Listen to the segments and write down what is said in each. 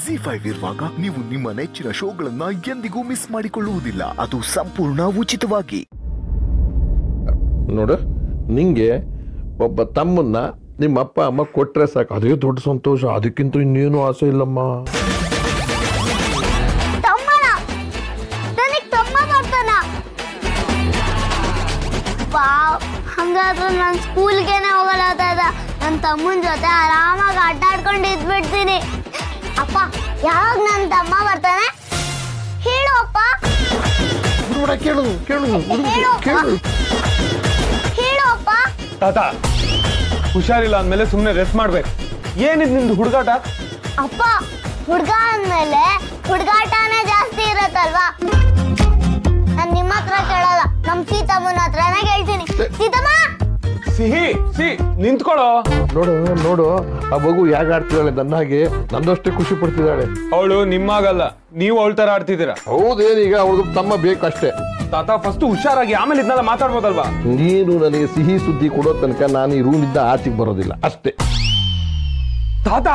G five ಇರುವಾಗ ನೀವು ನಿಮ್ಮ ನೆಚ್ಚಿನ ಶೋಗಳನ್ನ ಎಂದಿಗೂ ಮಿಸ್ ಮಾಡಿಕೊಳ್ಳುವುದಿಲ್ಲ ಅದು ಸಂಪೂರ್ಣ ಉಚಿತವಾಗಿ ನೋಡು ನಿಂಗೆ ಒಬ್ಬ ತಮ್ಮನ್ನ ನಿಮ್ಮ ಅಪ್ಪ ಅಮ್ಮ ಕೊಟ್ರೆ ಸಾಕು ಅದೇ ದೊಡ್ಡ ಸಂತೋಷ ಅದಕ್ಕಿಂತ ಇನ್ನೇನು ಆಸೆ ಇಲ್ಲಮ್ಮ ತಮ್ಮನ ನನಗ್ ತಮ್ಮ ಬರ್ತಾನ ವಾವ್ ಹಂಗಾದ್ರೆ ನಾನು ಸ್ಕೂಲ್ಗೆನೆ ಹೋಗಲ್ಲ ತಾತ ನನ್ನ ತಮ್ಮನ ಜೊತೆ ಆರಾಮಾಗಿ ಆಟ ಆಡ್ಕೊಂಡು ಇದ್ಬಿಡ್ತೀನಿ ಅಪ್ಪ ಯಾವಾಗ ನನ್ನ ತಮ್ಮ ಬರ್ತಾನೆ ಹೇಳು ಅಪ್ಪ ನೋಡ ಕೇಳು ಕೇಳು ಹುಡುಗ ಹೇಳು ಅಪ್ಪ. ಕೇಳು ಹೇಳು ಅಪ್ಪ ತಾತ ಹುಷಾರಿಲ್ಲ ಅಂದ್ಮೇಲೆ ಸುಮ್ಮನೆ ರೆಸ್ಟ್ ಮಾಡ್ಬೇಕು ಏನಿದ್ ನಿಂದು ಹುಡುಗಾಟ ಅಪ್ಪ ಹುಡ್ಗ ಅಂದ್ಮೇಲೆ ಹುಡ್ಗಾಟನೇ ಜಾಸ್ತಿ ಇರತ್ತಲ್ವಾ ನಾನ್ ನಿಮ್ಮ ಹತ್ರ ಕೇಳಲ್ಲ ನಮ್ ಸೀತಮ್ಮನ ಹತ್ರನೇ ಕೇಳ್ತೀನಿ ಸೀತಮ್ಮ ಸಿಹಿ ಸಿ ನಿಂತ್ಕೊಳ್ಳೋ ನೋಡು ನೋಡು ಆ ಮಗು ಯಾಕೆ ಆಡ್ತಿದ್ದಾಳೆ ನನ್ನಾಗೆ ನಂದಷ್ಟೇ ಖುಷಿ ಪಡ್ತಿದ್ದಾಳೆ ಅವಳು ನಿಮ್ಮಾಗಲ್ಲ ನೀವು ಅವಳ ತರ ಆಡ್ತಿದ್ದೀರಾ ಹೌದೇನೀಗ ಅವಳಿಗೆ ತಮ್ಮ ಬೇಕಷ್ಟೇ ತಾತ ಫಸ್ಟ್ ಹುಷಾರಾಗಿ ಆಮೇಲೆ ಇದನ್ನೆಲ್ಲ ಮಾತಾಡ್ಬೋದಲ್ವಾ ನೀನು ನನಗೆ ಸಿಹಿ ಸುದ್ದಿ ಕೊಡೋ ತನಕ ನಾನು ಈ ರೂಮಿಂದ ಆಚೆಗೆ ಬರೋದಿಲ್ಲ ಅಷ್ಟೇ ತಾತ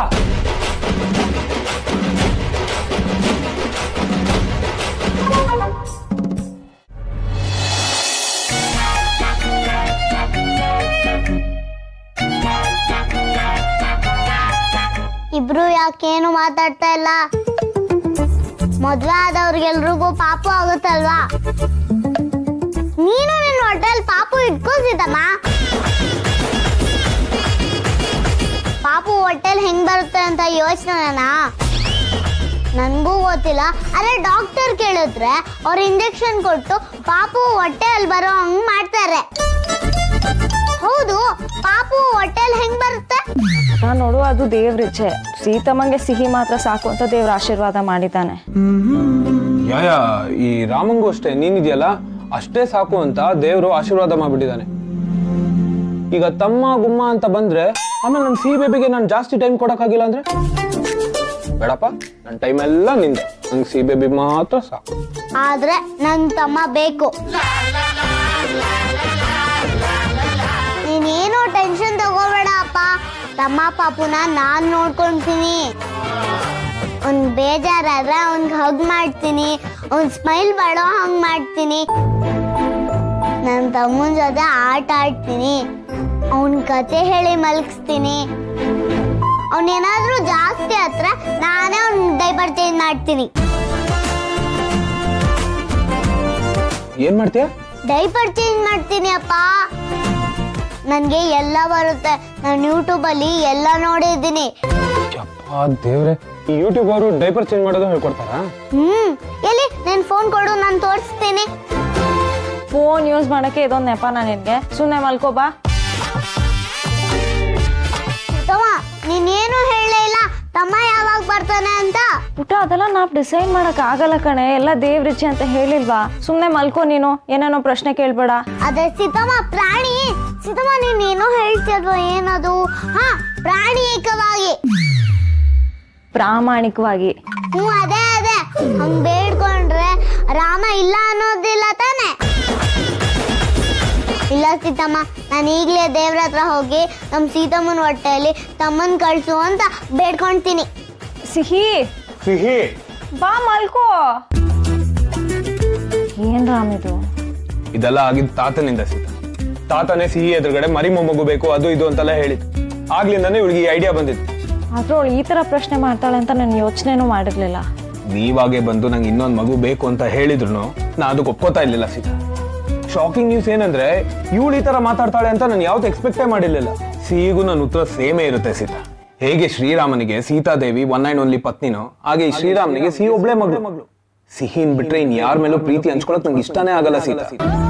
ಇಬ್ರು ಯಾಕೇನು ಮಾತಾಡ್ತಾ ಇಲ್ಲ ಮದ್ವೆ ಆದವ್ರಿಗೆಲ್ರಿಗೂ ಪಾಪು ಆಗುತ್ತಲ್ವಾ ನೀನು ನಿನ್ನ ಹೊಟ್ಟೆಲ್ ಪಾಪು ಇಟ್ಕೋಸಿದಮ್ಮ ಪಾಪು ಹೊಟ್ಟೆಲ್ ಹೆಂಗ್ ಬರುತ್ತೆ ಅಂತ ಯೋಚನೆನಾ ನನ್ಗೂ ಗೊತ್ತಿಲ್ಲ ಅದೇ ಡಾಕ್ಟರ್ ಕೇಳಿದ್ರೆ ಅವ್ರ ಇಂಜೆಕ್ಷನ್ ಕೊಟ್ಟು ಪಾಪು ಹೊಟ್ಟೆಯಲ್ಲಿ ಬರೋ ಹಂಗ್ ಮಾಡ್ತಾರೆ ಹೌದು ಪಾಪು ಹೊಟ್ಟೆಲ್ ಹೆಂಗ್ ಬರುತ್ತೆ ನಾನು ನೋಡು ಅದು ದೇವ್ರ ಇಚ್ಛೆ ಸೀತಮ್ಮಂಗೆ ಸಿಹಿ ಮಾತ್ರ ಸಾಕು ಅಂತ ದೇವ್ರ ಆಶೀರ್ವಾದ ಮಾಡಿದ್ದಾನೆ ಯಾಯ ಈ ರಾಮಂಗೂ ಅಷ್ಟೇ ನೀನಿದೆಯಲ್ಲ ಅಷ್ಟೇ ಸಾಕು ಅಂತ ದೇವರು ಆಶೀರ್ವಾದ ಮಾಡ್ಬಿಟ್ಟಿದ್ದಾನೆ ಈಗ ತಮ್ಮ ಗುಮ್ಮ ಅಂತ ಬಂದ್ರೆ ಆಮೇಲೆ ನನ್ನ ಸಿ ಬೇಬಿಗೆ ನಾನು ಜಾಸ್ತಿ ಟೈಮ್ ಕೊಡಕ್ಕಾಗಿಲ್ಲ ಅಂದ್ರೆ ಬೇಡಪ್ಪ ನನ್ನ ಟೈಮ್ ಎಲ್ಲ ನಿಂದೆ ನಂಗೆ ಸಿ ಬೇಬಿ ಮಾತ್ರ ಸಾಕು ಆದ್ರೆ ನನ್ ತಮ್ಮ ಬೇಕು ನೀನೇನು ಟೆನ್ಷನ್ ತಗೋಬೇಡ ಅಪ್ಪ ತಮ್ಮ ಪಾಪುನ ನಾನ್ ನೋಡ್ಕೊಂತೀನಿ ಅವ್ನ್ ಬೇಜಾರಾದ್ರೆ ಅವ್ನ್ಗ್ ಹಗ್ ಮಾಡ್ತೀನಿ ಅವ್ನ್ ಸ್ಮೈಲ್ ಮಾಡೋ ಹಂಗ್ ಮಾಡ್ತೀನಿ ನನ್ ತಮ್ಮನ ಜೊತೆ ಆಟ ಆಡ್ತೀನಿ ಅವನ್ ಕತೆ ಹೇಳಿ ಮಲಗಿಸ್ತೀನಿ ಅವನೇನಾದ್ರೂ ಜಾಸ್ತಿ ಹತ್ರ ನಾನೇ ಅವ್ನ್ ಡೈಪರ್ ಚೇಂಜ್ ಮಾಡ್ತೀನಿ ಏನ್ ಮಾಡ್ತೀಯ ಡೈಪರ್ ಚೇಂಜ್ ಮಾಡ್ತೀನಿ ಅಪ್ಪ ನನಗೆ ಎಲ್ಲ ಬರುತ್ತೆ ನಾನು ಯೂಟ್ಯೂಬಲ್ಲಿ ಎಲ್ಲ ನೋಡಿದ್ದೀನಿ ಯಪ್ಪ ದೇವ್ರೆ ಈ ಯೂಟ್ಯೂಬ್ ಅವರು ಡೈಪರ್ ಚೇಂಜ್ ಮಾಡೋದು ಹೇಳ್ಕೊಡ್ತಾರಾ ಹ್ಮ್ ಎಲ್ಲಿ ನನ್ನ ಫೋನ್ ಕೊಡು ನಾನು ತೋರಿಸ್ತೀನಿ ಫೋನ್ ಯೂಸ್ ಮಾಡಕ್ಕೆ ಇದೊಂದು ನೆಪ ನಿನ್ಗೆ ಸುಮ್ಮನೆ ಮಲ್ಕೋ ಬಾ ತಮ್ಮ ನೀನೇನು ಹೇಳೇ ಇಲ್ಲ ತಮ್ಮ ಯಾವಾಗ ಬರ್ತಾನೆ ಅಂತ ಪುಟ್ಟ ಅದೆಲ್ಲ ನಾವ್ ಡಿಸೈಡ್ ಮಾಡಕ್ ಆಗಲ್ಲ ಕಣೆ ಎಲ್ಲ ದೇವ್ರಿಚ್ಛೆ ಅಂತ ಹೇಳಿಲ್ವಾ ಸುಮ್ಮನೆ ಮಲ್ಕೋ ನೀನು ಏನೇನೋ ಪ್ರಶ್ನೆ ಕೇಳ್ಬೇಡ ಅದೇ ಸೀತಮ್ಮ ಪ್ರಾಣಿ ಸೀತಮ್ಮ ನೀನೇನೋ ಹೇಳ್ತಿದ್ವ ಏನದು ಹಾ ಪ್ರಾಣಿಕವಾಗಿ ಪ್ರಾಮಾಣಿಕವಾಗಿ ಹ್ಞೂ ಅದೇ ಅದೇ ಹಂಗ್ ಬೇಡ್ಕೊಂಡ್ರೆ ರಾಮ ಇಲ್ಲ ಅನ್ನೋದಿಲ್ಲ ತಾನೆ ಇಲ್ಲ ಸೀತಮ್ಮ ನಾನು ಈಗಲೇ ದೇವ್ರ ಹತ್ರ ಹೋಗಿ ನಮ್ಮ ಸೀತಮ್ಮನ ಹೊಟ್ಟೆಯಲ್ಲಿ ತಮ್ಮನ್ ಕಳ್ಸು ಅಂತ ಬೇಡ್ಕೊಂತೀನಿ ಸಿಹಿ ಸಿಹಿ ಬಾ ಮಲ್ಕೋ ಏನ್ ರಾಮ್ ಇದು ಇದೆಲ್ಲ ಆಗಿದ್ ತಾತನಿಂದ ಸೀತ ತಾತನೇ ಸಿಹಿ ಎದುರುಗಡೆ ಮರಿ ಮೊಮ್ಮಗು ಬೇಕು ಅದು ಇದು ಅಂತೆಲ್ಲ ಹೇಳಿದ್ ಆಗ್ಲಿಂದಾನೇ ಇವಳಿಗೆ ಈ ಐಡಿಯಾ ಬಂದಿತ್ತು ಆದ್ರೂ ಅವಳು ಈ ತರ ಪ್ರಶ್ನೆ ಮಾಡ್ತಾಳೆ ಅಂತ ನಾನು ಯೋಚನೆನೂ ಮಾಡಿರ್ಲಿಲ್ಲ ನೀವಾಗೆ ಬಂದು ನಂಗೆ ಇನ್ನೊಂದು ಮಗು ಬೇಕು ಅಂತ ಹೇಳಿದ್ರು ನಾ ಅದಕ್ಕೆ ಒಪ್ಕೋತಾ ಇರ್ಲಿಲ್ಲ ಸೀತಾ ಶಾಕಿಂಗ್ ನ್ಯೂಸ್ ಏನಂದ್ರೆ ಇವಳು ಈ ತರ ಮಾತಾಡ್ತಾಳೆ ಅಂತ ನಾನು ಯಾವ್ದು ಎಕ್ಸ್ಪೆಕ್ಟೇ ಮಾಡಿರ್ಲಿಲ್ಲ ಸಿಹಿಗೂ ನನ್ನ ಉತ್ತರ ಸೇಮೇ ಇರುತ್ತೆ ಸೀತಾ ಹೇಗೆ ಶ್ರೀರಾಮನಿಗೆ ಸೀತಾದೇವಿ ಒನ್ ಅಂಡ್ ಓನ್ಲಿ ಪತ್ನಿನೋ ಹಾಗೆ ಈ ಶ್ರೀರಾಮನಿಗೆ ಸಿಹಿ ಒಬ್ಳೆ ಮಗಳು ಮಗಳು ಸಿಹಿನ್ ಬಿಟ್ರೆ ಇನ್ ಯಾರ ಮೇಲೂ ಪ್ರೀತಿ ಹಂಚ್ಕೊಳಕ್ ನಂಗೆ ಇಷ್ಟನೇ ಆಗಲ್ಲ Sita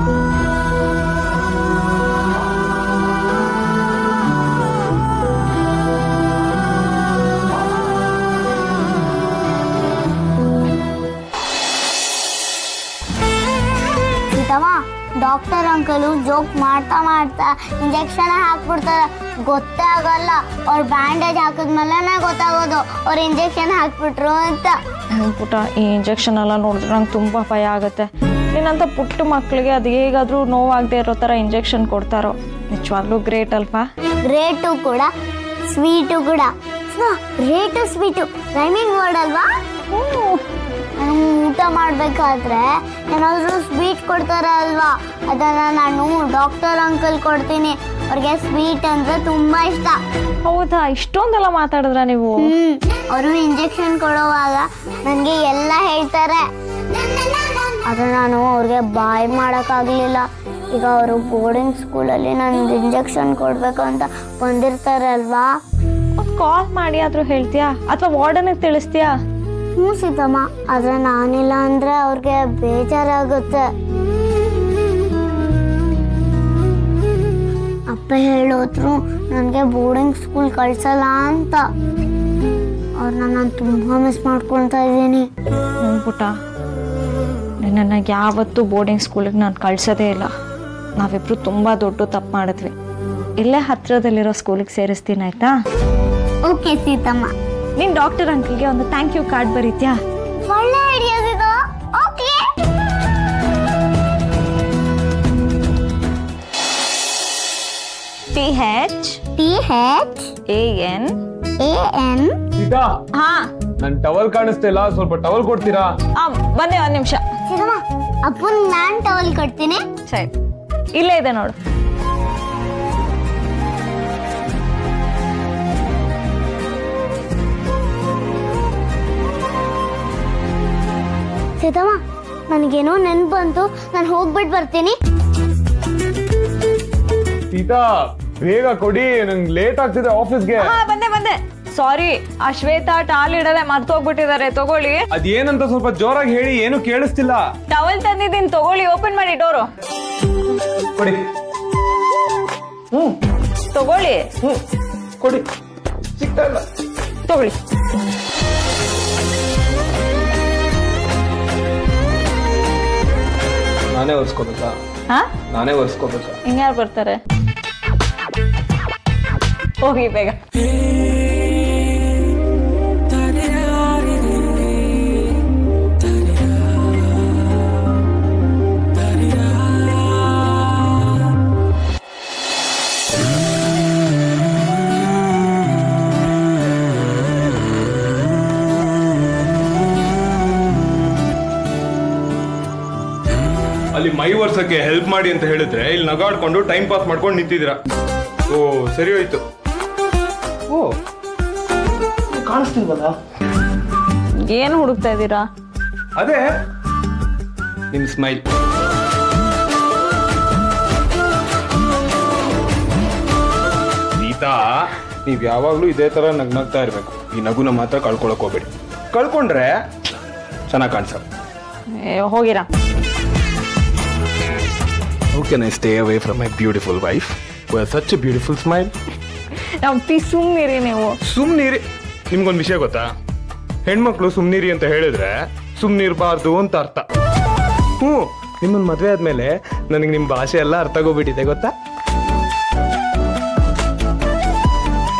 Sitamma doctor uncle joke ಮಾಡ್ತಾ ಮಾಡ್ತಾ ಇಂಜೆಕ್ಷನ್ ಹಾಕ್ಬಿಡ್ತಾರೆ ಗೊತ್ತೇ ಆಗಲ್ಲ ಅವ್ರು ಬ್ಯಾಂಡೇಜ್ ಹಾಕಿದ್ಮೇಲೆ ಗೊತ್ತಾಗೋದು ಅವ್ರು ಇಂಜೆಕ್ಷನ್ ಹಾಕ್ಬಿಟ್ರು ಅಂತ ಹ್ಮ್, ಪುಟ್ಟ ಈ ಇಂಜೆಕ್ಷನ್ ಎಲ್ಲ ನೋಡಿದ್ರೆ ನಂಗೆ ತುಂಬ ಭಯ ಆಗುತ್ತೆ ನಿನ್ನಂಥ ಪುಟ್ಟ ಮಕ್ಕಳಿಗೆ ಅದು ಹೇಗಾದರೂ ನೋವಾಗದೆ ಇರೋ ಥರ ಇಂಜೆಕ್ಷನ್ ಕೊಡ್ತಾರೋ ನಿಜವಾಗ್ಲೂ ಗ್ರೇಟ್ ಅಲ್ವಾ ಗ್ರೇಟು ಕೂಡ ಸ್ವೀಟು ಕೂಡ ರೇಟ್ ಸ್ವೀಟು ರೈಮಿಂಗ್ ವರ್ಡ್ ಅಲ್ವಾ ನಾನು ಊಟ ಮಾಡ್ಬೇಕಾದ್ರೆ ಏನಾದರೂ ಸ್ವೀಟ್ ಕೊಡ್ತಾರೆ ಅಲ್ವಾ ಅದನ್ನ ನಾನು ಡಾಕ್ಟರ್ ಅಂಕಲ್ ಕೊಡ್ತೀನಿ ಅವ್ರಿಗೆ ಸ್ವೀಟ್ ಅಂದ್ರೆ ತುಂಬಾ ಇಷ್ಟ ಹೌದಾ ಇಷ್ಟೊಂದೆಲ್ಲ ಮಾತಾಡಿದ್ರ ನೀವು ಹ್ಮ್ ಅವರು ಇಂಜೆಕ್ಷನ್ ಕೊಡುವಾಗ ನನಗೆ ಎಲ್ಲ ಹೇಳ್ತಾರೆ ಅದು ನಾನು ಅವ್ರಿಗೆ ಬಾಯ್ ಮಾಡೋಕ್ಕಾಗಲಿಲ್ಲ ಈಗ ಅವರು ಬೋರ್ಡಿಂಗ್ ಸ್ಕೂಲಲ್ಲಿ ನನಗೆ ಇಂಜೆಕ್ಷನ್ ಕೊಡಬೇಕು ಅಂತ ಬಂದಿರ್ತಾರೆ ಅಲ್ವಾ ಕಾಲ್ ಮಾಡಿ ಆದ್ರೂ ಹೇಳ್ತೀಯಾ ಅಥವಾ ವಾರ್ಡನಿಗೆ ತಿಳಿಸ್ತೀಯಾ ಹ್ಞೂ ಸೀತಮ್ಮ ಆದರೆ ನಾನಿಲ್ಲ ಅಂದರೆ ಅವ್ರಿಗೆ ಬೇಜಾರಾಗುತ್ತೆ ಅಪ್ಪ ಹೇಳೋದ್ರು ನನಗೆ ಬೋರ್ಡಿಂಗ್ ಸ್ಕೂಲ್ ಕಳ್ಸಲ್ಲ ಅಂತ ಅವ್ರನ್ನ ನಾನು ತುಂಬ ಮಿಸ್ ಮಾಡ್ಕೊಳ್ತಾ ಇದ್ದೀನಿ ಹ್ಞೂ ಪುಟ್ಟ ನಿನ್ನನ್ನು ಯಾವತ್ತೂ ಬೋರ್ಡಿಂಗ್ ಸ್ಕೂಲಿಗೆ ನಾನು ಕಳ್ಸೋದೇ ಇಲ್ಲ ನಾವಿಬ್ರು ತುಂಬ ದೊಡ್ಡ ತಪ್ಪು ಮಾಡಿದ್ವಿ ಇಲ್ಲೇ ಹತ್ರದಲ್ಲಿರೋ ಸ್ಕೂಲಿಗೆ ಸೇರಿಸ್ತೀನಿ ಆಯ್ತಾ ಓಕೆ ಸೀತಮ್ಮ ನೀನು ಡಾಕ್ಟರ್ ಅಂಕಲ್ಗೆ ಒಂದು ಥ್ಯಾಂಕ್ ಯು ಕಾರ್ಡ್ ಬರೀತ್ಯಾ ಒಳ್ಳೆ ಐಡಿಯಾಸ್ ಇದು okay T H T H A N A N Sita ಹಾ ನನ್ ಟವಲ್ ಕಾಣಿಸ್ತಿಲ್ಲ ಸ್ವಲ್ಪ ಟವಲ್ ಕೊಡ್ತೀರಾ ಆ, ಬಂದೆ ಒಂದು ನಿಮಿಷ ಸೀತಮ್ಮ ಅಪ್ಪನ್ ನಾನು ಟವಲ್ ಕೊಡ್ತೀನಿ ಸರಿ ಇಲ್ಲೇ ಇದೆ ನೋಡು ಸೀತಮ್ಮ ನನಗೇನೋ ನೆನ್ಪು ಬಂತು ನಾನು ಹೋಗ್ಬಿಟ್ಟು ಬರ್ತೀನಿ ಸೀತಾ ಬೇಗ ಕೊಡಿ ನಂಗೆ ಲೇಟ್ ಆಗ್ತಿದೆ ಆಫೀಸ್ಗೆ ಹಾ ಬಂದೆ ಬಂದೆ ಸಾರಿ ಆ ಶ್ವೇತಾ ಟಾಲ್ ಇಡದೆ ಮರ್ತೋಗ್ಬಿಟ್ಟಿದ್ದಾರೆ ತಗೊಳ್ಳಿ ಅದೇನಂತ ಸ್ವಲ್ಪ ಜೋರಾಗಿ ಹೇಳಿ ಏನು ಕೇಳಿಸ್ತಿಲ್ಲ ಟವಲ್ ತಂದಿದ್ದೀನಿ ತಗೊಳ್ಳಿ ಓಪನ್ ಮಾಡಿ ಡೋರು ಕೊಡಿ ತಗೊಳ್ಳಿ ಹ್ಮ್ ಕೊಡಿ ಸಿಗ್ತಾ ಇಲ್ಲ ತಗೊಳ್ಳಿ ನಾನೇ ಒರೆಸ್ಕೋಬೇಕಾ ಹಾ ನಾನೇ ಒರೆಸ್ಕೋಬೇಕಾ ಇನ್ಯಾರು ಬರ್ತಾರೆ ಹೋಗಿ ಬೇಗ ಅಲ್ಲಿ ಮೈ ವರ್ಷಕ್ಕೆ ಹೆಲ್ಪ್ ಮಾಡಿ ಅಂತ ಹೇಳಿದ್ರೆ ಇಲ್ಲಿ ನಗಾಡ್ಕೊಂಡು ಟೈಮ್ ಪಾಸ್ ಮಾಡ್ಕೊಂಡು ನಿಂತಿದ್ದೀರಾ ಓ ಸರಿ ಹೋಯ್ತು ಓ ಕಾಣಿಸ್ತಿಲ್ವಲ್ಲ ಏನು ಹುಡುಕ್ತಾ ಇದ್ದೀರಾ ಅದೇ ನಿಮ್ ಸ್ಮೈಲ್ ಗೀತಾ ನೀವ್ ಯಾವಾಗ್ಲೂ ಇದೇ ತರ ನಗ್ನಗ್ತಾ ಇರ್ಬೇಕು ಈ ನಗುನ ಮಾತ್ರ ಕಳ್ಕೊಳಕ್ ಹೋಗ್ಬೇಡಿ ಕಳ್ಕೊಂಡ್ರೆ ಚೆನ್ನಾಗಿ ಕಾಣಿಸಲ್ಲ ಏ, ಹೋಗಿರಾ how can I stay away from my beautiful wife such a beautiful smile ನಮ್ಮ ಪಿ ಸುಮ್ಮನಿರಿ ನೀವು ಸುಮ್ನೀರಿ ನಿಮ್ಗೊಂದು ವಿಷಯ ಗೊತ್ತಾ ಹೆಣ್ಮಕ್ಳು ಸುಮ್ನೀರಿ ಅಂತ ಹೇಳಿದ್ರೆ ಸುಮ್ನಿರ್ಬಾರ್ದು ಅಂತ ಅರ್ಥ ಹ್ಞೂ ನಿಮ್ಮನ್ನ ಮದುವೆ ಆದ್ಮೇಲೆ ನನಗೆ ನಿಮ್ಮ ಭಾಷೆ ಎಲ್ಲ ಅರ್ಥ ಆಗೋಗ್ಬಿಟ್ಟಿದೆ ಗೊತ್ತಾ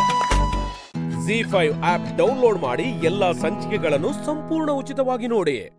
ಜಿ ಫೈವ್ ಆಪ್ ಡೌನ್ಲೋಡ್ ಮಾಡಿ ಎಲ್ಲಾ ಸಂಚಿಕೆಗಳನ್ನು ಸಂಪೂರ್ಣ ಉಚಿತವಾಗಿ ನೋಡಿ